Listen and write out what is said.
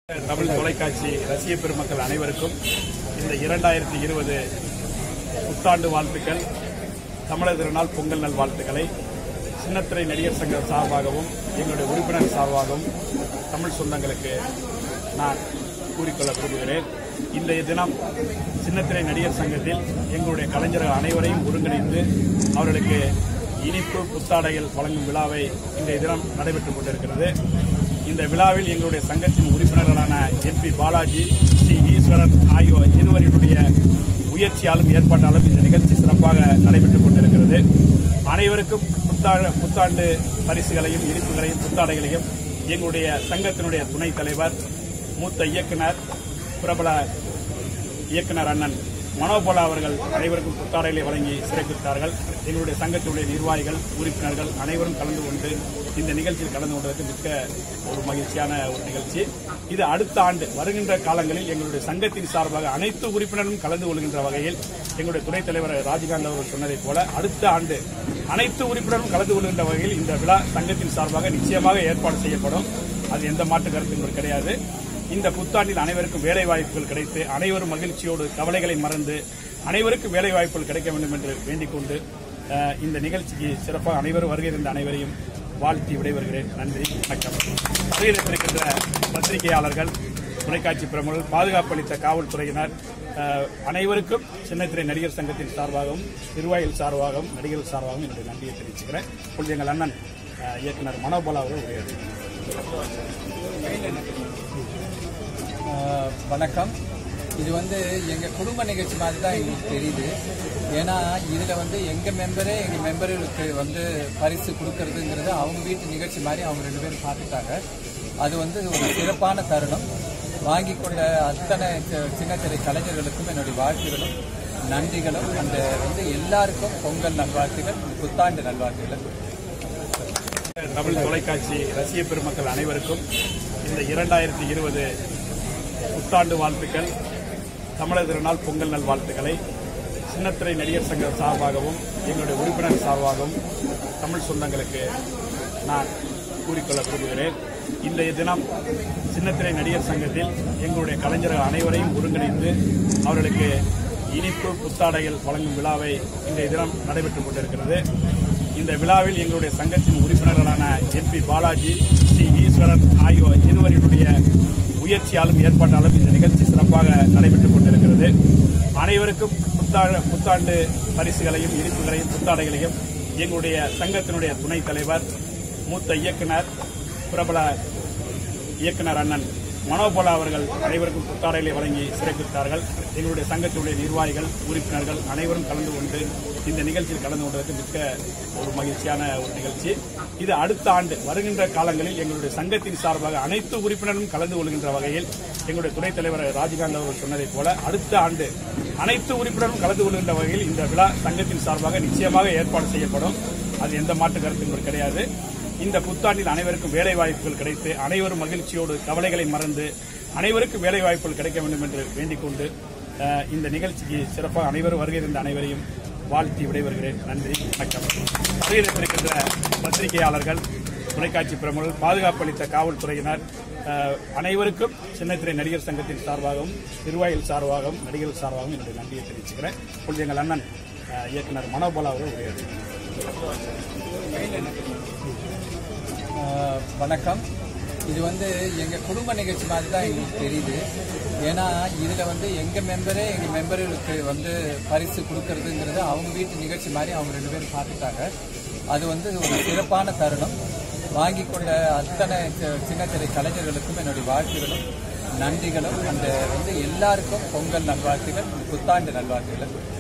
தமிழ் தொலைக்காட்சி ரசிக பெருமக்கள் அனைவருக்கும் இந்த இரண்டாயிரத்தி இருபது புத்தாண்டு வாழ்த்துக்கள் தமிழர் திருநாள் பொங்கல் நல் வாழ்த்துக்களை சின்னத்திரை நடிகர் சங்கம் சார்பாகவும் எங்களுடைய உறுப்பினர் சார்பாகவும் தமிழ் சொந்தங்களுக்கு நான் கூறிக்கொள்ள விரும்புகிறேன் இன்றைய தினம் சின்னத்திரை நடிகர் சங்கத்தில் எங்களுடைய கலைஞர்கள் அனைவரையும் ஒருங்கிணைந்து அவர்களுக்கு இனிப்பு புத்தாடைகள் வழங்கும் விழாவை இன்றைய தினம் நடைபெற்றுக் கொண்டிருக்கிறது இந்த விழாவில் எங்களுடைய சங்கத்தின் உறுப்பினர்களான என் பி பாலாஜி ஸ்ரீ ஈஸ்வரன் ஆகியோர் இருவரினுடைய முயற்சியாலும் ஏற்பாட்டாலும் இந்த நிகழ்ச்சி சிறப்பாக நடைபெற்றுக் கொண்டிருக்கிறது அனைவருக்கும் புத்தாண்டு புத்தாண்டு பரிசுகளையும் இனிப்புகளையும் புத்தாடைகளையும் எங்களுடைய சங்கத்தினுடைய துணைத் தலைவர் மூத்த இயக்குனர் பிரபல இயக்குனர் அண்ணன் மனோபலா அவர்கள் அனைவருக்கும் புத்தாடைகளை வழங்கி சிறப்பித்தார்கள் எங்களுடைய சங்கத்தினுடைய நிர்வாகிகள் உறுப்பினர்கள் அனைவரும் கலந்து கொண்டு இந்த நிகழ்ச்சியில் கலந்து கொண்டதற்கு மிக்க ஒரு மகிழ்ச்சியான ஒரு நிகழ்ச்சி இது அடுத்த ஆண்டு வருகின்ற காலங்களில் எங்களுடைய சங்கத்தின் சார்பாக அனைத்து உறுப்பினரும் கலந்து கொள்கின்ற வகையில் எங்களுடைய துணைத் தலைவர் ராஜகாந்த் அவர்கள் சொன்னதைப் போல அடுத்த ஆண்டு அனைத்து உறுப்பினரும் கலந்து கொள்கின்ற வகையில் இந்த விழா சங்கத்தின் சார்பாக நிச்சயமாக ஏற்பாடு செய்யப்படும் அது எந்த மாற்று கருத்தும் கிடையாது இந்த புத்தாண்டில் அனைவருக்கும் வேலை வாய்ப்புகள் கிடைத்து அனைவரும் மகிழ்ச்சியோடு கவலைகளை மறந்து அனைவருக்கும் வேலை வாய்ப்புகள் கிடைக்க வேண்டும் என்று வேண்டிக் கொண்டு அஹ், இந்த நிகழ்ச்சிக்கு சிறப்பாக அனைவரும் வருகை இருந்த அனைவரையும் வாழ்த்தி விடைபெறுகிறேன் நன்றி வணக்கம் வருகிறத்திருக்கின்ற பத்திரிகையாளர்கள் தொலைக்காட்சி பிரமுகர்கள் பாதுகாப்பு அளித்த காவல்துறையினர் அஹ், அனைவருக்கும் சின்னத்திரை நடிகர் சங்கத்தின் சார்பாகவும் நிர்வாகிகள் சார்பாகவும் நடிகர்கள் சார்பாகவும் என்னுடைய நன்றியை தெரிவிச்சுக்கிறேன் இப்பொழுது எங்கள் அண்ணன் அஹ், இயக்குனர் மனோபாலா அவர்கள் உரையாடுகிறார் ஆஹ் வணக்கம் இது வந்து எங்கள் குடும்ப நிகழ்ச்சி மாதிரி தான் எங்களுக்கு தெரியுது ஏன்னா இதில் வந்து எங்கள் மெம்பரே எங்கள் மெம்பர்களுக்கு வந்து பரிசு கொடுக்கறதுங்கிறது அவங்க வீட்டு நிகழ்ச்சி மாதிரி அவங்க ரெண்டு பேரும் பார்த்துட்டாங்க அது வந்து ஒரு சிறப்பான தருணம் வாங்கி கொண்ட அத்தனை சி- சின்னத்திரை கலைஞர்களுக்கும் என்னுடைய வாழ்த்துகளும் நன்றிகளும் அந்த வந்து எல்லாருக்கும் பொங்கல் நல்வாழ்த்துகள் புத்தாண்டு நல்வாழ்த்துகள் தமிழ் தொலைக்காட்சி ரசிக பெருமக்கள் அனைவருக்கும் இந்த இரண்டாயிரத்தி இருபது புத்தாண்டு வாழ்த்துக்கள் தமிழர் திருநாள் பொங்கல் நல் வாழ்த்துக்களை சின்னத்திரை நடிகர் சங்கம் சார்பாகவும் எங்களுடைய உறுப்பினர் சார்பாகவும் தமிழ் சொந்தங்களுக்கு நான் கூறிக்கொள்ள விரும்புகிறேன் இன்றைய தினம் சின்னத்திரை நடிகர் சங்கத்தில் எங்களுடைய கலைஞர்கள் அனைவரையும் ஒருங்கிணைந்து அவர்களுக்கு இனிப்பு புத்தாடைகள் வழங்கும் விழாவை இன்றைய தினம் நடைபெற்றுக் கொண்டிருக்கிறது இந்த விழாவில் எங்களுடைய சங்கத்தின் உறுப்பினர்களான என் பி பாலாஜி ஸ்ரீ ஈஸ்வரன் ஆகியோர் இருவரினுடைய முயற்சியாலும் ஏற்பாட்டாலும் இந்த நிகழ்ச்சி சிறப்பாக நடைபெற்றுக் கொண்டிருக்கிறது அனைவருக்கும் புத்தாண்டு புத்தாண்டு பரிசுகளையும் இனிப்புகளையும் புத்தாடைகளையும் எங்களுடைய சங்கத்தினுடைய துணைத் தலைவர் மூத்த இயக்குனர் பிரபல இயக்குனர் அண்ணன் மனோபலா அவர்கள் அனைவருக்கும் புத்தாடைகளை வழங்கி சிறப்பித்தார்கள் எங்களுடைய சங்கத்தினுடைய நிர்வாகிகள் உறுப்பினர்கள் அனைவரும் கலந்து கொண்டு இந்த நிகழ்ச்சியில் கலந்து கொண்டதற்கு மிக்க ஒரு மகிழ்ச்சியான ஒரு நிகழ்ச்சி இது அடுத்த ஆண்டு வருகின்ற காலங்களில் எங்களுடைய சங்கத்தின் சார்பாக அனைத்து உறுப்பினரும் கலந்து கொள்கின்ற வகையில் எங்களுடைய துணைத் தலைவர் ராஜகாந்த் அவர்கள் சொன்னதைப் போல அடுத்த ஆண்டு அனைத்து உறுப்பினரும் கலந்து கொள்கின்ற வகையில் இந்த விழா சங்கத்தின் சார்பாக நிச்சயமாக ஏற்பாடு செய்யப்படும் அது எந்த மாற்று கருத்தும் கிடையாது இந்த புத்தாண்டில் அனைவருக்கும் வேலை வாய்ப்புகள் கிடைத்து அனைவரும் மகிழ்ச்சியோடு கவலைகளை மறந்து அனைவருக்கும் வேலை வாய்ப்புகள் கிடைக்க வேண்டும் என்று வேண்டிக் கொண்டு அஹ், இந்த நிகழ்ச்சிக்கு சிறப்பாக அனைவரும் வருகை இருந்த அனைவரையும் வாழ்த்தி விடைபெறுகிறேன் நன்றி வணக்கம் வருகிறத்திருக்கின்ற பத்திரிகையாளர்கள் தொலைக்காட்சி பிரமுகர்கள் பாதுகாப்பு அளித்த காவல்துறையினர் அஹ், அனைவருக்கும் சின்னத்திரை நடிகர் சங்கத்தின் சார்பாகவும் நிர்வாகிகள் சார்பாகவும் நடிகர்கள் சார்பாகவும் என்னுடைய நன்றியை தெரிவிச்சுக்கிறேன் இப்பொழுது எங்கள் அண்ணன் அஹ், இயக்குனர் மனோபாலா அவர்கள் உரையாடுகிறார் ஆஹ் வணக்கம் இது வந்து எங்கள் குடும்ப நிகழ்ச்சி மாதிரி தான் எங்களுக்கு தெரியுது ஏன்னா இதில் வந்து எங்கள் மெம்பரே எங்கள் மெம்பர்களுக்கு வந்து பரிசு கொடுக்கறதுங்கிறது அவங்க வீட்டு நிகழ்ச்சி மாதிரி அவங்க ரெண்டு பேரும் பார்த்துட்டாங்க அது வந்து ஒரு சிறப்பான தருணம் வாங்கி கொண்ட அத்தனை சி- சின்னத்திரை கலைஞர்களுக்கும் என்னுடைய வாழ்த்துகளும் நன்றிகளும் அந்த வந்து எல்லாருக்கும் பொங்கல் நல்வாழ்த்துகள் புத்தாண்டு நல்வாழ்த்துகள்